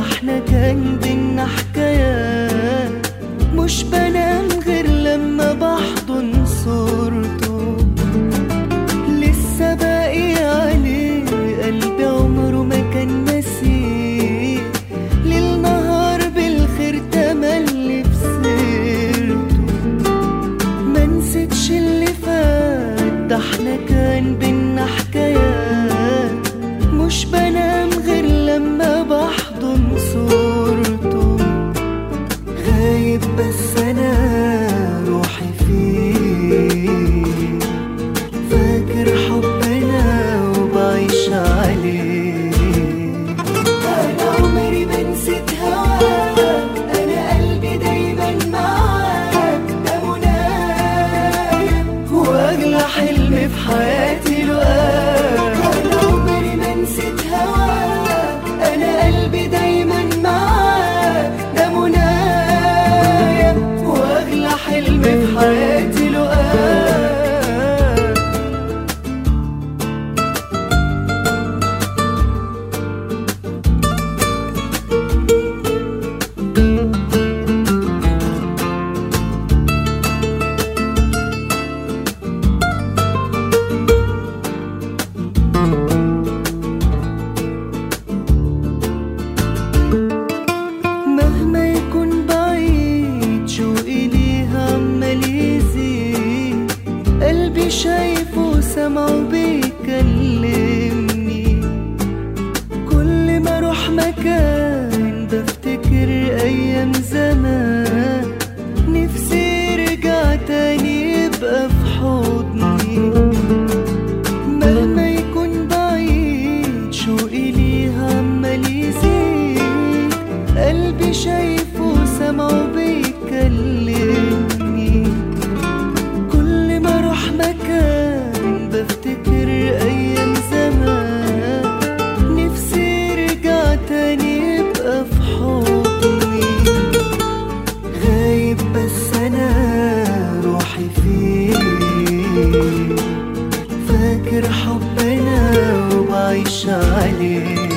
احنا كان بينا حكايات مش بنام غير لما بحضن صورته لسه باقي عليه قلبي عمره ما كان نسيه ليل نهار بالخير تملي في سيرته ما نسيتش اللي فات ده احنا كان بينا حكايات مش بنام غير لما بحضن صورته غايب بس انا روحي فيه فاكر حبنا وبعيش عليه انا عمري ما نسيت هواك انا قلبي دايما معاك ده منايا واغلى حلم في حياتي لقاك انا عمري ما نسيت هواك انا قلبي دايما معاك ده منايا واغلى حلم في حياتي لقاك مهما يكون بعيد شوقي ليها عمال يزيد قلبي شايفه سامعه بيكلمني كل ما اروح مكان بفتكر ايام زمان نفسي يرجع تاني يبقى في حضني مهما يكون بعيد شوقي ليها عمال يزيد قلبي شايفه سامعه بيكلمني كل ما اروح مكان بفتكر ايام زمان نفسي يرجع تاني يبقى في حضني غايب بس انا روحي فيه فاكر حبنا وبعيش عليه